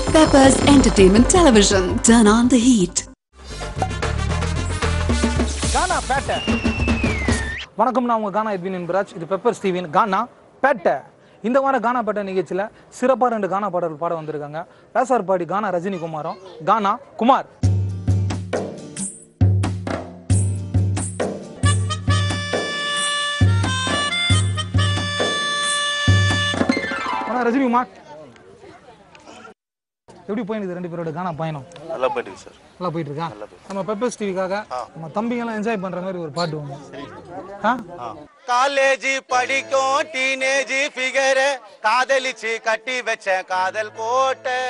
Peppers Entertainment Television. Turn on the heat. கானா பேட்டை வணக்கம் நான் உங்க கானா எட்வின் என்பராஜ் இது பெப்பர் ஸ்டீவின் கானா பேட்டை இந்த வாரம் கானா பேட்டை நிகழ்ச்சியில் சிறப்பாக ரெண்டு கானா பாடல் பாட வந்திருக்காங்க பேசார் பாடி கானா ரஜினி குமாரும் கானா குமார் வணக்கம் ரஜினி குமார் எப்படி போயினுது ரெண்டு பேரோட கானா பயணம் நல்லா போயிட்டு சார் நல்லா போயிட்டு இருக்கா நம்ம பெப்பர்ஸ் டிவிக்காக நம்ம தம்பிங்கெல்லாம் என்ஜாய் பண்ற மாதிரி ஒரு பாட்டு ஒன்று ஆ காலேஜ் படிக்கும் டீனேஜ் ஃபிகர் காதலிச்சு கட்டி வச்ச காதல் கோட்டை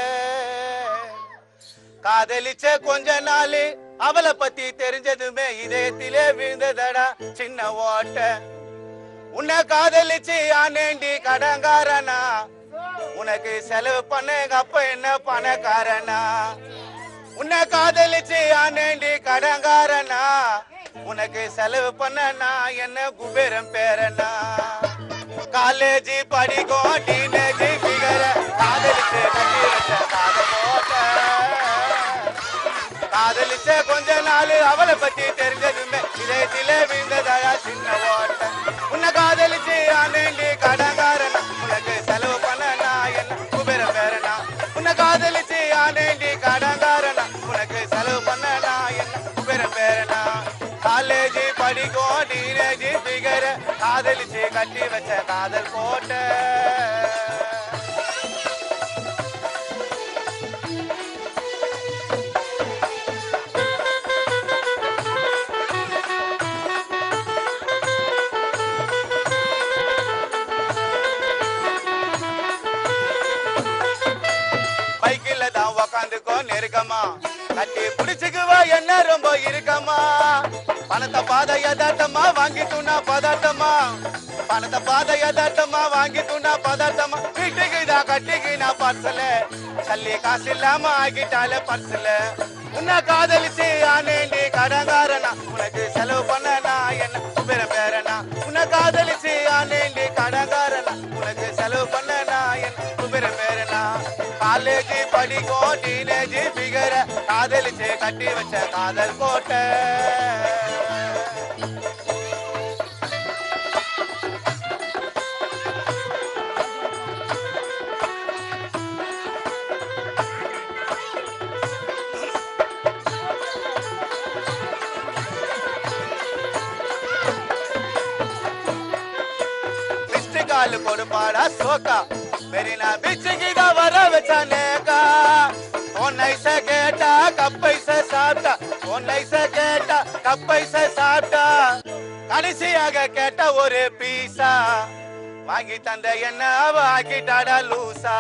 காதலிச்ச கொஞ்ச நாள் அவளை பத்தி தெரிஞ்சதுமே இதயத்திலே விழுந்ததடா சின்ன ஓட்ட உன்னை காதலிச்சு ஆனேண்டி கடங்காரனா உனக்கு செலவு பண்ண எங்க அப்பா என்ன பணக்காரனா உன்னை காதலிச்சு ஆனேண்டி கடங்காரனா உனக்கு செலவு பண்ண நான் என்ன குபேரம் பேரனா காலேஜ் படிக்கும் டீனேஜ் ஃபிகர காதலிச்சு கட்டி வச்ச காதல் கோட்டை. காதலிச்ச கொஞ்ச நாள் அவளை பத்தி தெரிஞ்சதுமே இதயத்திலே விழுந்ததா சின்ன ஓட்ட உன்னை காதலிச்சு ஆனேண்டி கடங்காரனா உனக்கு செலவு பண்ண நான் என்ன குபேரம் பேரனா உன்னை காதலிச்சு ஆனேண்டி கடங்காரனா உனக்கு செலவு பண்ண நான் என்ன குபேரம் பேரனா காலேஜ் படிக்கும் டீனேஜ் ஃபிகர காதலிச்சு கட்டி வச்ச காதல் கோட்டை பைக்கில தான் உக்காந்துக்கோ நெருக்கமா கட்டி புடிச்சுக்குவா என்ன ரொம்ப இருக்கமா பணத்தை பாத யதார்த்தமா வாங்கி துண்ணா பதார்த்தமா பணத்தை பாத யதார்த்தமா வாங்கி துண்ணா பதார்த்தமா வீட்டுக்கு தான் கட்டிக்கு நான் பார்சல சல்லி காசு இல்லாம ஆகிட்டால பர்சல உன்னை காதலிச்சு ஆனேண்டி கடங்காரனா உனக்கு செலவு பண்ண நான் என்ன பேர பேரனா உன்னை காதலிச்சு ஆனேண்டி கடங்காரனா உனக்கு செலவு பண்ண நான் என்ன பேர பேரனா காலேஜ் படிக்கும் டீனேஜ் பிகர காதலிச்சு கட்டி வச்ச காதல் கோட்டை மிஸ்டு கால் கொடுப்பாடா சோக்கா மெரினா பீச்சுக்கு தான் வர வச்சானேக்கா உன் நைச கேட்டா கப்பைச சாப்பிட்டா உன் நைச கேட்டா கப்பைச சாப்பிட்டா கடைசியாக கேட்ட ஒரு பீஸா வாங்கி தந்த என்ன அவ ஆக்கிட்டாடா லூசா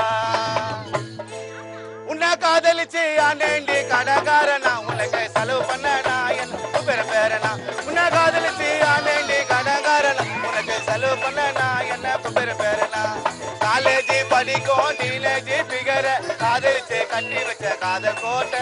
உன்னை காதலிச்சு ஆனேண்டி கடகாரனா உனக்கு செலவு பண்ணனா என்ன பேர பேரனா உன்னை காதலிச்சு ஆனேண்டி கடகாரனா உனக்கு செலவு பண்ணனா என்ன பேர பேரனா காலேஜ் படிக்கும் டீனேஜ் பிகர காதலிச்சு கட்டி வச்ச காதல் கோட்டை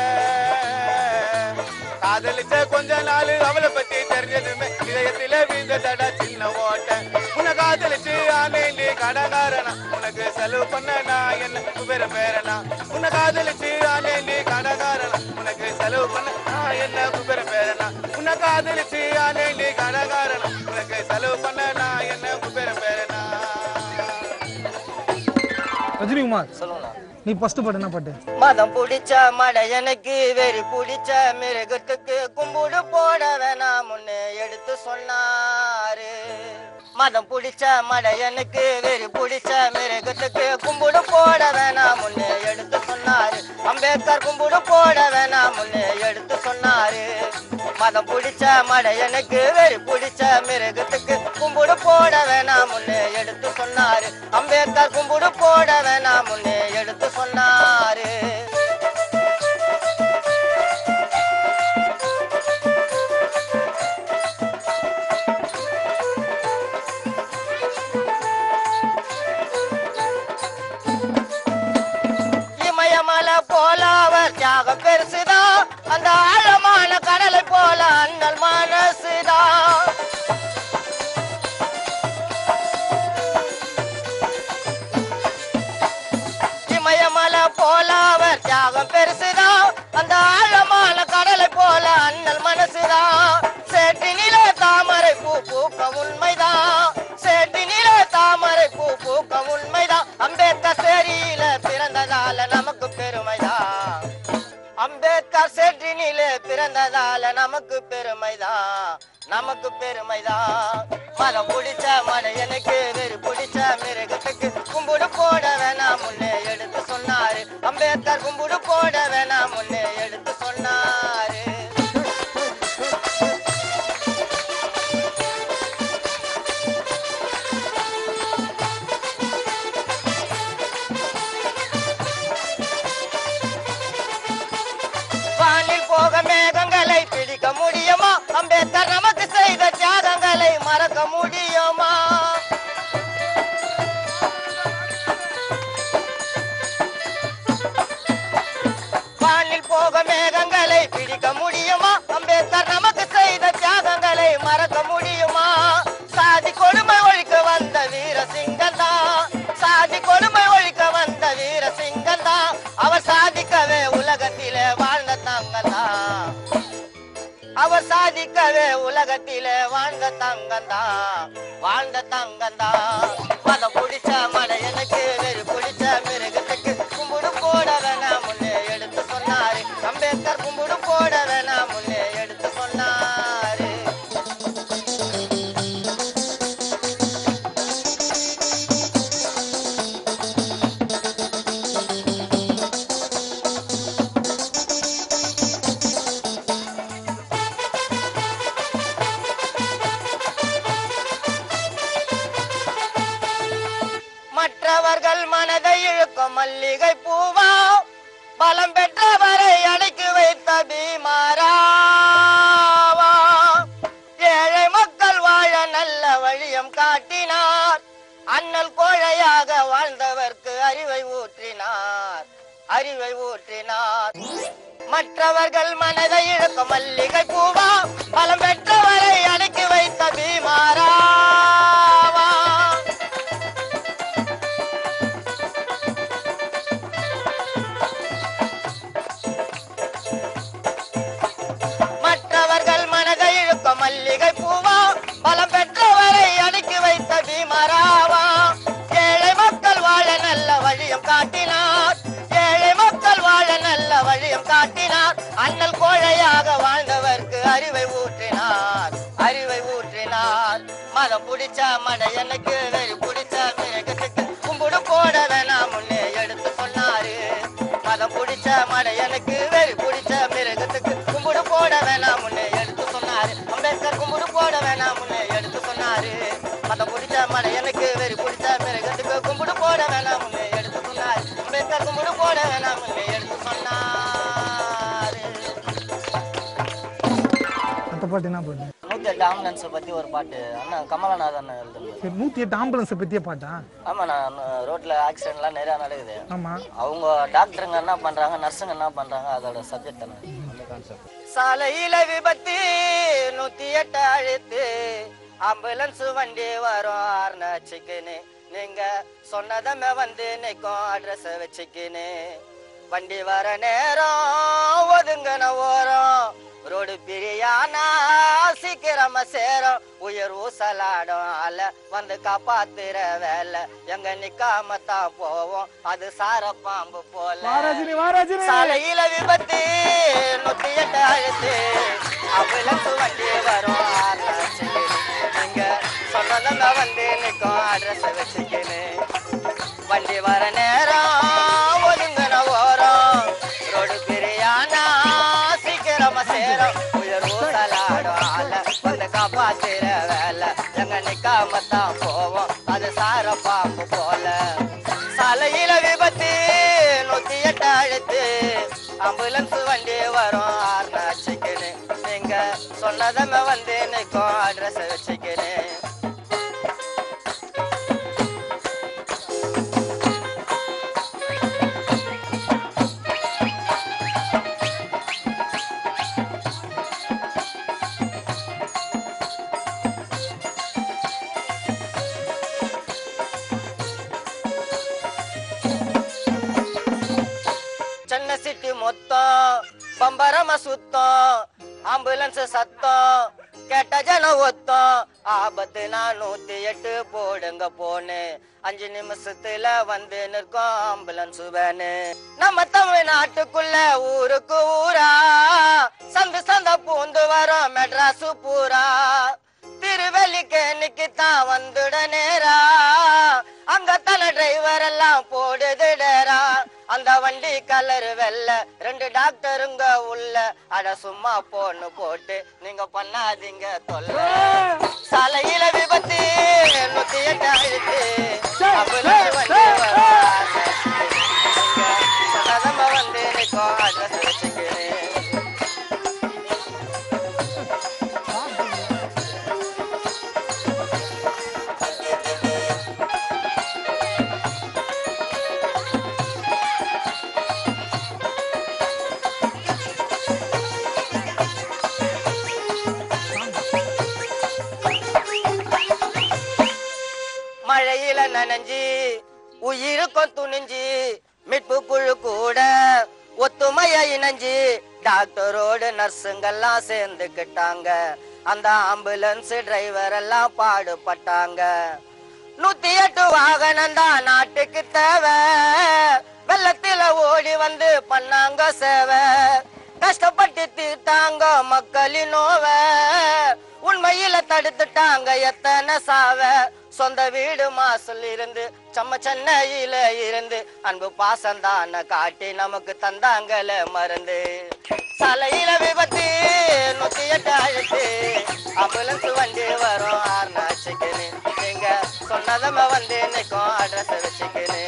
காதலிச்ச கொஞ்ச நாள் அவளை பத்தி தெரிஞ்சதுமே இதயத்திலே விழுந்ததடா சின்ன ஓட்ட உன்னை காதலிச்சு ஆனேண்டி கடகாரனா உனக்கு செலவு பண்ணனா என்ன பேர பேரனா உன்னை காதலிச்சு ஆனேண்டி கடகாரனா உனக்கு செலவு பண்ண நான் என்ன பேர பேரனா உன்னை காதலிச்சு ஆனேண்டி கடகாரனா உனக்கு செலவு பண்ண நான் என்ன பேர பேரனா ரஜினி குமார் சொல்லுங்கண்ணா நீ ஃபர்ஸ்ட் பாட்டு என்ன பாட்டு மதம் பிடிச்ச மட எனக்கு வெறி பிடிச்ச மிருகத்துக்கு கும்பிடு போட வேணாம் முன்னே எடுத்து சொன்னாரு மதம் பிடிச்ச மட எனக்கு வெறி பிடிச்ச மிருகத்துக்கு கும்பிடு போட வேணாம் முன்னே எடுத்து சொன்னாரு அம்பேத்கர் கும்பிடு போட வேணாம் முன்னே எடுத்து சொன்னாரு மதம் பிடிச்ச மட எனக்கு வெறி பிடிச்ச மிருகத்துக்கு கும்பிடு போட வேணாம் முன்னே எடுத்து சொன்னாரு அம்பேத்கர் கும்பிடு போட வேணாம் முன்னே எடுத்து சொன்னாரு இமயமலை போல அவர் தியாகம் பெருசுதான் அந்த ஆழமான கடலை போல அண்ணல் மனசுதான் இமயமலை போல அவர் அம்பேத்கர் தியாகம் பெருசுதான் அந்த ஆழமான கடலை போல அண்ணல் மனசுதான் சேட்டினிலே தாமரை பூ பூக்க உண்மைதான் சேட்டினிலே தாமரை பூ பூக்க உண்மைதான் அம்பேத்கர் சேரியில பிறந்ததால நமக்கு பெருமைதான் அம்பேத்கர் சேற்றினிலே பிறந்ததால நமக்கு பெருமைதான் நமக்கு பெருமைதான் மரம் பிடிச்ச மடையனுக்கு வெறி பிடிச்ச மிருகத்துக்கு கும்பிடு போட வேணாம் முன்னே எடுத்து சொன்னாரு அம்பேத்கர் கும்பிடு போட வேணாம் முன்னே எடுத்து சொன்னாரு வானில் போக மேகங்களை பிடிக்க முடியுமா அம்பேத்கர் நமக்கு செய்த தியாகங்களை மறக்க முடியுமா வானில் போக மேகங்களை பிடிக்க முடியுமா அம்பேத்கர் நமக்கு செய்த தியாகங்களை மறக்க முடியுமா சாதி கொடுமை ஒழிக்க வந்த வீர சிங்கந்தா சாதி கொடுமை ஒழிக்க வந்த வீர சிங்கந்தா அவர் சாதிக்கவே உலகத்திலே வாழ்ந்த தங்கந்தா அவர் சாதிக்கவே உலகத்திலே வாழ்ந்த தங்கந்தா வாழ்ந்த தங்கந்தா மதம் பிடிச்ச மடை எனக்கு வெறி பிடிச்ச மிருகத்துக்கு கும்பிடு போட வேணாம் முன்னே எடுத்து சொன்னாரு அம்பேத்கர் கும்பிடு போட வேணாம் முன்னே எடுத்து சொன்னாரு மற்றவர்கள் மனதை இழுக்கும் மல்லிகை பூவா பலம் பெற்றவரை அடக்கி வைத்த பீமாராவா ஏழை மக்கள் வாழ நல்ல வழியம் காட்டினார் அண்ணல் கோழையாக வாழ்ந்தவர்க்கு அறிவை ஊற்றினார் அறிவை ஊற்றினார் மற்றவர்கள் மனதை இழுக்கும் மல்லிகை பூவா பலம் பெற்றவரை அடக்கி வைத்த பீமாராவா மற்றவர்கள் மனதை இழுக்க மல்லிகை பூவா பலம் பெற்றவரை அடக்கி வைத்த பீமராவா ஏழை மக்கள் வாழ நல்ல வழியும் காட்டினார் ஏழை மக்கள் வாழ நல்ல வழியும் காட்டினார் அண்ணல் கோழையாக வாழ்ந்தவர்க்கு அறிவை ஊற்றினார் அறிவை ஊற்றினார் மதம் பிடிச்ச மடையனுக்கு வெறி பிடிச்ச மிருகத்துக்கு கும்பிடு போட வேணாம் முன்னே எடுத்து சொன்னாரு மதம் பிடிச்ச மடையனுக்கு வெறி பிடிச்ச மிருகத்துக்கு கும்பிடு போட வேணாம் முன்னே எடுத்து சொன்னாரு அம்பேத்கர் கும்பிடு போட வேணாம் முன்னே எடுத்து சொன்னாரு மதம் பிடிச்ச மடையனுக்கு வெறி பிடிச்ச மிருகத்துக்கு கும்பிடு போட வேணாம் முன்னே எடுத்து சொன்னாரு அம்பேத்கர் கும்பிடு போட வேணாம் முன்னே எடுத்து சொன்னாரு அந்த பாட்டு என்ன பாட்டு நூத்தி எட்டு ஆம்புலன்ஸை பத்தி ஒரு பாட்டு அண்ணா கமலநாதன் எழுதுனது சரி நூற்றி எட்டு ஆம்புலன்ஸை பற்றிய பாட்டா ஆமா நான் ரோட்ல ஆக்சிடென்ட்லாம் நிறைய நடக்குது ஆமாம் அவங்க டாக்டருங்க என்ன பண்றாங்க நர்ஸுங்க என்ன பண்றாங்க அதோட சப்ஜெக்ட் தானே சாலையில விபத்து நூத்தி எட்டு அழுத்து ஆம்புலன்ஸ் வண்டி வரும் ஆறுன சிக்கனு நீங்க சொன்னதமே வந்து நிற்கும் அட்ரஸ் வச்சுக்கின்னு வண்டி வர நேரம் ஒதுங்கன ஓரம் ரோடு பிரியானா சீக்கிரமா சேரும் உயர் ஊசலாடும் அல வந்து காப்பாத்துற வேலை எங்க நிக்காம தான் போவோம் அது சார பாம்பு போல வாராஜினி வாராஜினி சாலையில விபத்து நூத்தி எட்டு அழுத்து அம்புலன்ஸ் வண்டி வரும் ஆராய்ச்சி நீங்க சொன்னதங்க வந்து நிற்கும் அட்ரஸ் வச்சுக்கின்னு வண்டி வர நேரம் ஒதுங்கின ஓரம் ரோடு பிரியானா சீக்கிரமா சேரும் உயர் ஊசலாடும் ஆல வந்து காப்பாத்துற வேலை எங்க நிக்காம தான் போவோம் அது சார பாம்பு போல சாலையில விபத்து நூத்தி எட்டு அழுத்து ஆம்புலன்ஸ் வண்டி வரும் ஆறுனா வச்சுக்கின்னு நீங்க சொன்னதமே வந்து நிற்கும் அட்ரஸ் வச்சுக்கின்னு சென்னை சிட்டி மொத்தம் பம்பரம சுத்தம் ஆம்புலன்ஸ் சத்தம் கேட்ட ஜன ஒத்தம் ஆபத்து நான் நூத்தி எட்டு போடுங்க போன்னு அஞ்சு நிமிஷத்துல வந்து நிற்கும் ஆம்புலன்ஸ் வேனு நம்ம தமிழ்நாட்டுக்குள்ள ஊருக்கு ஊரா சந்து சந்த பூந்து வரோம் மெட்ராஸ் பூரா திருவல்லிக்கேணிக்கு தான் வந்துட நேரா அங்க தல டிரைவர் எல்லாம் போடுது டேரா அந்த வண்டி கலர் வெள்ள ரெண்டு டாக்டருங்க உள்ள அட சும்மா போன்னு போட்டு நீங்க பண்ணாதீங்க தொல்ல சாலையில விபத்து நூத்தி எட்டு ஆயிடுச்சு ambulance வண்டி வராது. நீங்க சொன்னதம்மா வந்து நிற்கும் அட்ரஸ் வச்சுக்கிறேன் மழையில நனைஞ்சி உயிருக்கும் துணிஞ்சு மீட்பு குழு கூட ஒத்துமையா இணைஞ்சு டாக்டரோடு நர்ஸுங்கெல்லாம் சேர்ந்துக்கிட்டாங்க அந்த ஆம்புலன்ஸ் டிரைவர் எல்லாம் பாடுபட்டாங்க நூத்தி எட்டு வாகனம் தான் நாட்டுக்கு தேவை வெள்ளத்தில ஓடி வந்து பண்ணாங்க சேவை கஷ்டப்பட்டு தீர்த்தாங்க மக்களின் நோவ உண்மையில தடுத்துட்டாங்க எத்தனை சாவ சொந்த வீடு மாசல் இருந்து செம்ம சென்னையில இருந்து அன்பு பாசந்தான காட்டி நமக்கு தந்தாங்கள மருந்து சாலையில விபத்து நூத்தி எட்டு ஆயிட்டு ஆம்புலன்ஸ் வண்டி வரும் ஆறுனாச்சுக்குன்னு நீங்க சொன்னதம வந்து நிற்கும் அட்ரஸ் வச்சுக்கின்னு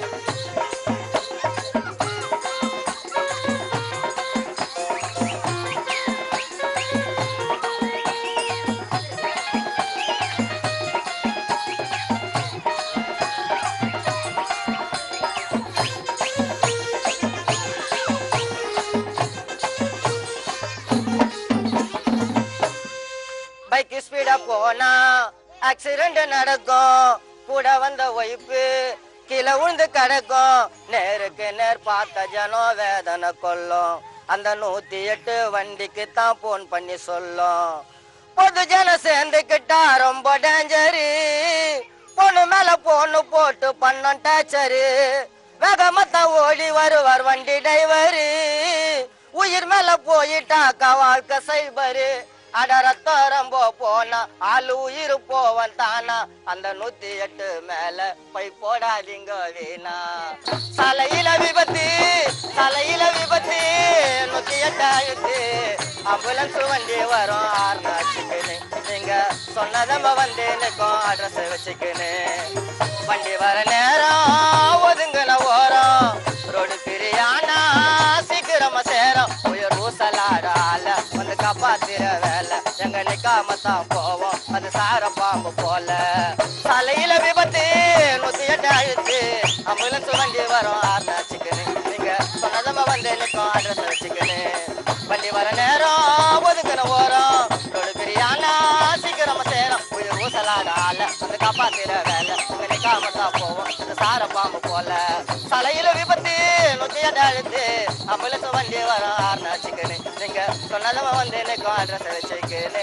பைக் ஸ்பீடா போனா ஆக்சிடென்ட் நடக்கும் கூட வந்த ஒய்ஃபு கீழே விழுந்து கிடக்கும் நேருக்கு நேர் பார்த்த ஜனம் வேதனை கொல்லும் அந்த நூத்தி எட்டு வண்டிக்கு தான் போன் பண்ணி சொல்லும் பொது ஜனம் சேர்ந்துக்கிட்டா ரொம்ப டேஞ்சரு பொண்ணு மேல பொண்ணு போட்டு பண்ணோம் டேச்சரு வேகமத்தான் ஓடி வருவார் வண்டி டிரைவரு உயிர் மேல போயிட்டாக்கா வாழ்க்கை சைபரு அட ரத்தம் ரொம்ப போனா ஆளு உயிர் போவன் தானா அந்த நூத்தி எட்டு மேல போய் போடாதீங்க வீணா சாலையில விபத்து சாலையில விபத்து நூத்தி எட்டு ஆயிட்டு ஆம்புலன்ஸ் வண்டி வரும் ஆறுனாச்சுக்குன்னு நீங்க சொன்னதம்ப வந்து நிற்கும் அட்ரஸ் வச்சுக்கின்னு வண்டி வர நேரம் ஒதுங்குன ஓரம் ரோடு பிரியானா சீக்கிரமா சேரும் உயர் ஊசலாடால வந்து காப்பாத்திர வேலை எங்க நிக்காம தான் போவோம் அது சார பாம்பு போல சாலையில விபத்து நூத்தி எட்டு அழுத்து ஆம்புலன்ஸ் வண்டி வரும் ஆறுனாச்சுக்குன்னு நீங்க சொன்னதமா வந்து நிற்கும் அட்ரஸ் வச்சுக்கின்னு வண்டி வர நேரம் ஒதுக்குன ஓரம் ரோடு பிரியானா சீக்கிரமா சேரும் உயிர் ஊசலாடால வந்து காப்பாத்திர வேலை எங்க நிக்காம தான் போவோம் அது சார பாம்பு போல சாலையில விபத்து நூத்தி எட்டு அழுத்து ஆம்புலன்ஸ் வண்டி வரும் ஆறுனாச்சுக்குன்னு நீங்க சொன்னதமா வந்து நிற்கும் அட்ரஸ் வச்சுக்கின்னு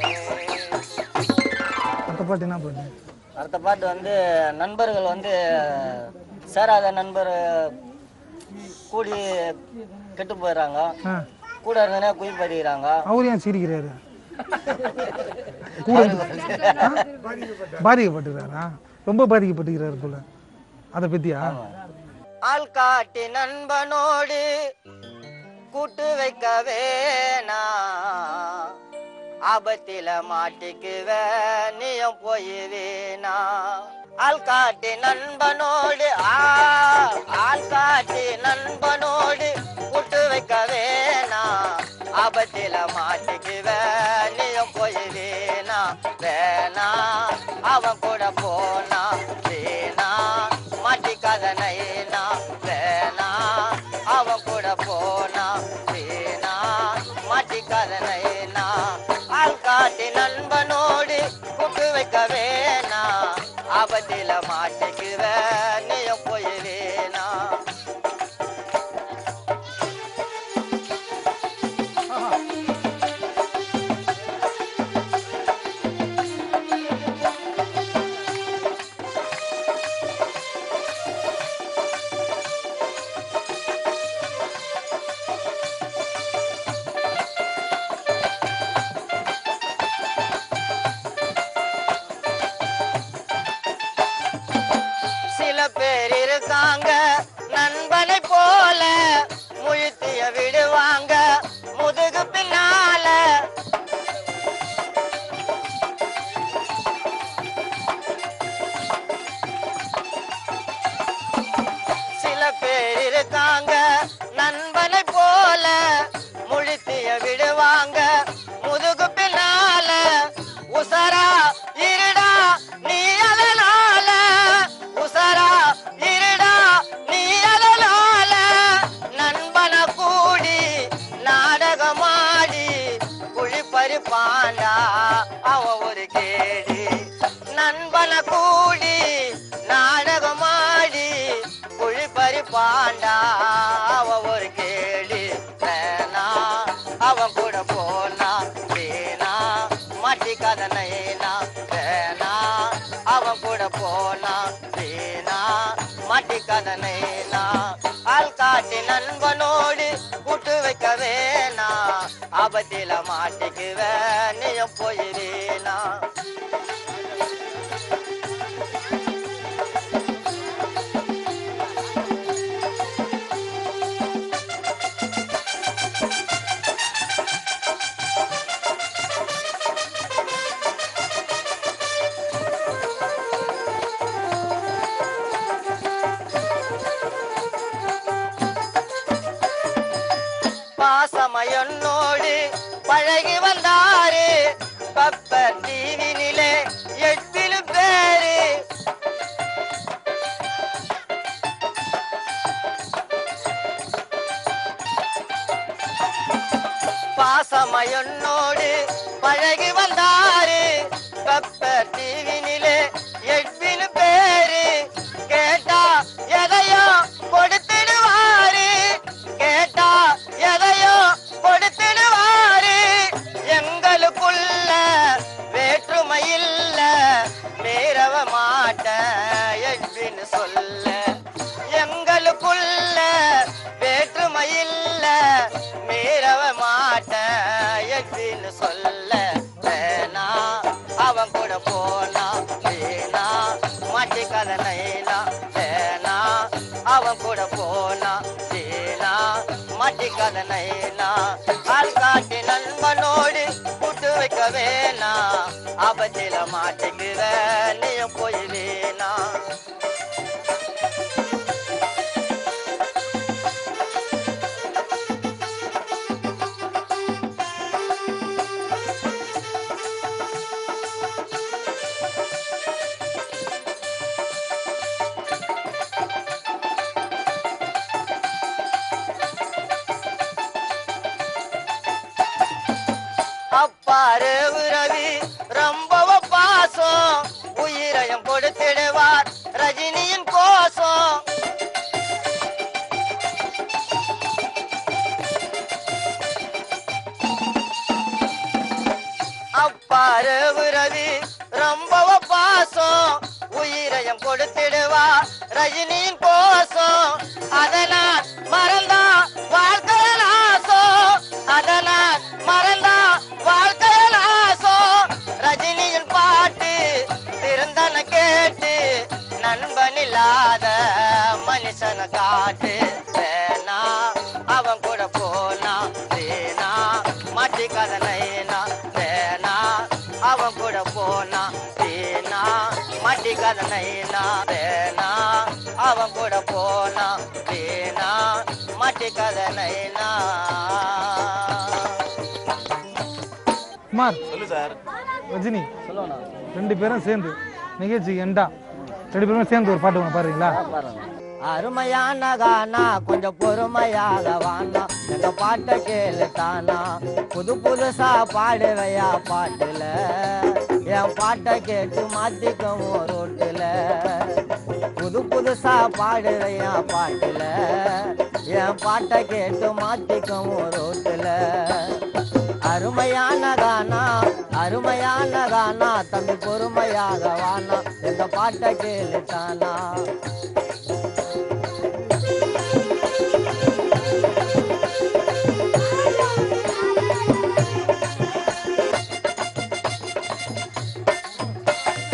அடுத்த பாட்டு என்ன பாட்டு அடுத்த பாட்டு வந்து நண்பர்கள் வந்து சேராத நண்பர் கூடி கெட்டு போயிடுறாங்க ஆ கூட இருந்தனே குய் படிக்கிறாங்க அவர் ஏன் சிரிக்கிறாரு கூட ஆ? பாதிக்கப்பட்டுறாரா ரொம்ப பாதிக்கப்பட்டுக்கிறாரு போல அதை பத்தியா ஆள் காட்டி நண்பனோடு கூட்டு வைக்க வேணா ஆபத்தில மாட்டிக்குவ நீயும் போய் வேணா ஆள் காட்டி நண்பனோடு ஆ ஆள் காட்டி நண்பனோடு கூட்டு வைக்க வேணா ஆபத்தில மாட்டிக்குவ நீயும் போய் வேணா வேணா அவன் கூட போனா வேணா மாட்டிக்காத நைனா வேணா அவன் கூட போனா வேணா மாட்டிக்காத நைனா ஆள் காட்டி நண்பனோடு கூட்டு வைக்க வேணா ஆபத்தில மாட்டிக்குவ நீயும் போய் வேணா நண்பனை போல முழுத்திய விடுவாங்க முதுகு பின்னால சில பேர் இருக்காங்க நண்பனை போல முழுத்திய விடுவாங்க முதுகு பின்னால உசரா இருடா நீ அதனால உசரா இருடா நீ அதனால நண்பன கூடி நாடகமாடி குழி பறிப்பாண்டா அவ ஒரு கேடி நண்பன கூடி நாடகமாடி குழி பறிப்பாண்டா அவ ஒரு கேடி வேணா அவன் கூட போனா வேணா மாட்டி கதனைனா வேணா அவன் கூட போனா வேணா மாட்டி கதனைனா ஆள் காட்டி நண்பனோடு கூட்டு வைக்க வேணா ஆபத்தில மாட்டிக்குவ நீயும் போயிருவேனா பாசமயன்னோடு பழகி வந்தாரு பப்பர் தீவினிலே எட்டிலு பேரு பாசமயன்னோடு பழகி வந்தாரு பப்பர் தீவினிலே எட்வின் பேரு கேட்டா எதையோ கொடுத்துடுவாரு கேட்டா எதையோ கொடுத்துடுவாரு எங்களுக்குள்ள வேற்றுமை இல்ல மீறவ மாட்ட எட்வின் சொல்ல எங்களுக்குள்ள வேற்றுமை இல்ல மீறவ மாட்ட எட்வின் சொல்ல வேணா அவன் கூட போனா வேணா மாட்டி கதனைனா வேணா அவன் கூட போனா வேணா மாட்டி கதனைனா ஆள் காட்டி நண்பனோடு கூட்டு வைக்க வேணா ஆபத்தில மாட்டிக்குவ நீயும் போய் வேணா அப்பாரு உறவி ரொம்பவ பாசம் உயிரையும் கொடுத்திடுவார் ரஜினியின் கோசம் அப்பாரு உறவி ரொம்பவ பாசம் உயிரையும் கொடுத்திடுவார் ரஜினியின் கோசம் அதனால் மறந்தா வாழ்க்கையில் ஆசோ அதனால் மறந்தா வாழ்க்கையில் ஆசோ ரஜினியின் பாட்டு திருந்தன கேட்டு நண்பன் இல்லாத மனுஷனை காட்டு வேணா அவன் கூட போனா வேணா மாட்டி கதனைனா வேணா அவன் கூட போனா வேணா மாட்டி கதனைனா வேணா அவன் கூட போனா வேணா மாட்டி கதனைனா குமார் சொல்லு சார் ரஜினி ரெண்டு பேரும் சேர்ந்து நிகழ்ச்சி எண்டா ரெண்டு பேரும் சேர்ந்து ஒரு பாட்டு ஒன்று பாடுறீங்களா அருமையான கானா கொஞ்சம் பொறுமையாக வானா எங்க பாட்டை கேளு தானா புது புதுசா பாடுவையா பாட்டுல என் பாட்டை கேட்டு மாத்திக்கவும் ரோட்டுல புது புதுசா பாடுவையா பாட்டுல என் பாட்டை கேட்டு மாத்திக்கவும் ரோட்டுல அருமையான கானா அருமையான கானா தம்பி பொறுமையாக வானா எங்க பாட்டை கேளு தானா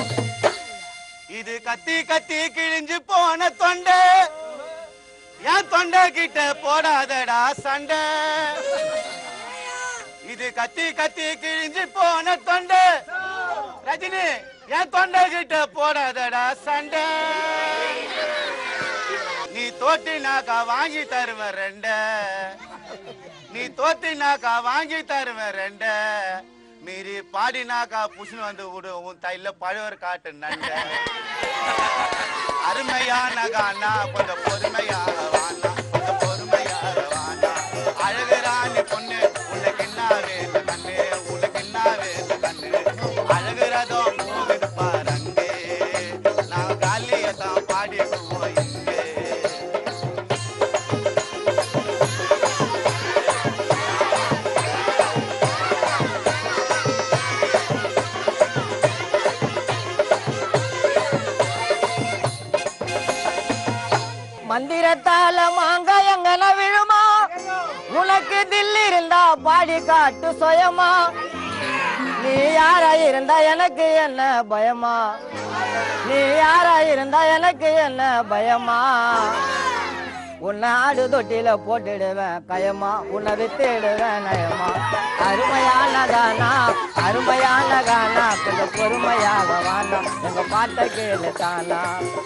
இது கத்தி கத்தி கிழிஞ்சு போன தொண்டை என் தொண்டை கிட்ட போடாதடா சண்டை இது கத்தி கத்தி கிழிஞ்சு போன தொண்டை ரஜினி என் தொண்டை கிட்ட போடாதடா சண்டை நீ தோட்டினாக்கா வாங்கி தருவேன் ரெண்ட நீ தோத்தினாக்கா வாங்கி தருவேன் ரெண்ட மீறி பாடினாக்கா புஷ்ணு வந்து விடு உன் தைல பழவர் காட்டு நண்ட அருமையான கானா கொஞ்சம் பொறுமையாக வானா கொஞ்சம் பொறுமையாக வானா அழகுராணி பொண்ணு உனக்கு என்ன வேணும் கண்ணு உனக்கு என்ன வேணும் கண்ணு அழகுறதோ போகுது பாருங்க நான் காலியை தான் பாடிடுவோம் இங்கே மந்திரத்தால மாங்காயங்கன விழுமா உனக்கு தில் இருந்தா பாடி காட்டு சுயமா நீ யாரா இருந்தா எனக்கு என்ன பயமா நீ யாரா இருந்தா எனக்கு என்ன பயமா உன்னை ஆடு தொட்டில போட்டுடுவேன் கயமா உன்னை வித்துடுவேன் நயமா அருமையான கானா அருமையான கானா கொஞ்சம் பொறுமையாக வானா எங்க பாட்டை கேளு தானா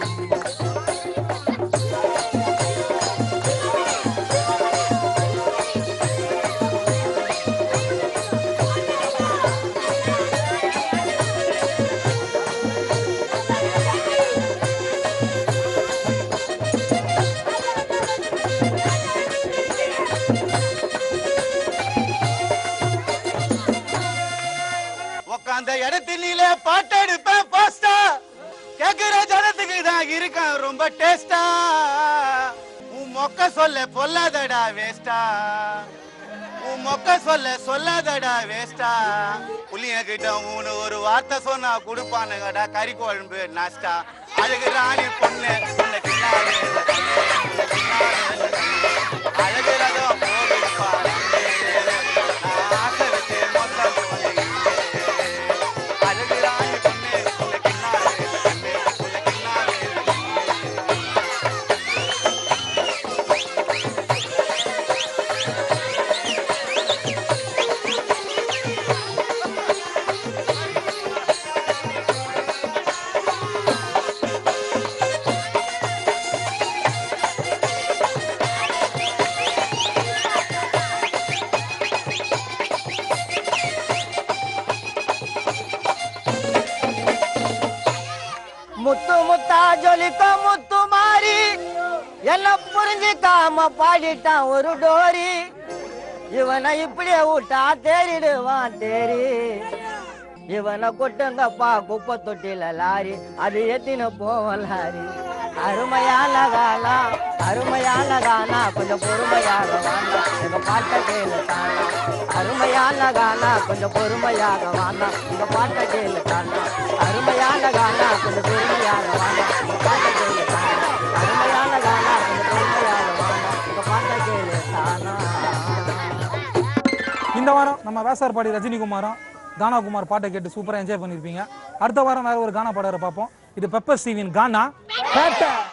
உக்காந்த இடத்திலே பாட்டெடுப்பேன் பாஸ்டா கேக்குற ஜனத்துக்கு தான் இருக்கேன் ரொம்ப டேஸ்டா உன் மொக்க சொல்ல பொல்லாதடா வேஸ்டா உன் மொக்க சொல்ல சொல்லாதடா வேஸ்டா புள்ளிய கிட்ட மூணு ஒரு வார்த்தை சொன்னா கொடுப்பானுங்கடா கறி குழம்பு நாஸ்டா அழகு ராணி பொண்ணு உனக்கு என்ன வேணும் கண்ணு? உனக்கு என்ன வேணும் கண்ணு? அழகு ரதம் போகுது பாரு. நான் ஆசை வச்சு மொத்தம் போனேன் அழகு ராணி பொண்ணு உனக்கு என்ன வேணும் கண்ணு? உனக்கு என்ன வேணும் கண்ணு? முத்து முத்தா ஜொலிக்க முத்து மாறி என்ன புரிஞ்சுக்காம பாடிட்டான் ஒரு டோரி இவனை இப்படியே விட்டா தேறிடுவான் தேரி இவனை கொட்டுங்கப்பா குப்பை தொட்டில லாரி அது எத்தின போவன் லாரி அருமையான கானா அருமையான கானா கொஞ்சம் பொறுமையாக வாங்க எங்க பாட்டை கேளு தானா அருமையான கானா கொஞ்சம் பொறுமையாக வாங்க எங்க பாட்டை கேளு தானா அருமையான கானா கொஞ்சம் பொறுமையாக வாங்க எங்க பாட்டை கேளு தானா அருமையான கானா கொஞ்சம் பொறுமையாக வாங்க எங்க பாட்டை கேளு தானா இந்த வாரம் நம்ம வேசார்பாடி ரஜினிகுமாரும் கானா குமார் பாட்டை கேட்டு சூப்பராக என்ஜாய் பண்ணியிருப்பீங்க அடுத்த வாரம் வேற ஒரு கானா பாடகரை பார்ப்போம் இது பெப்பர் ஸ்டீவின் கானா பேட்டை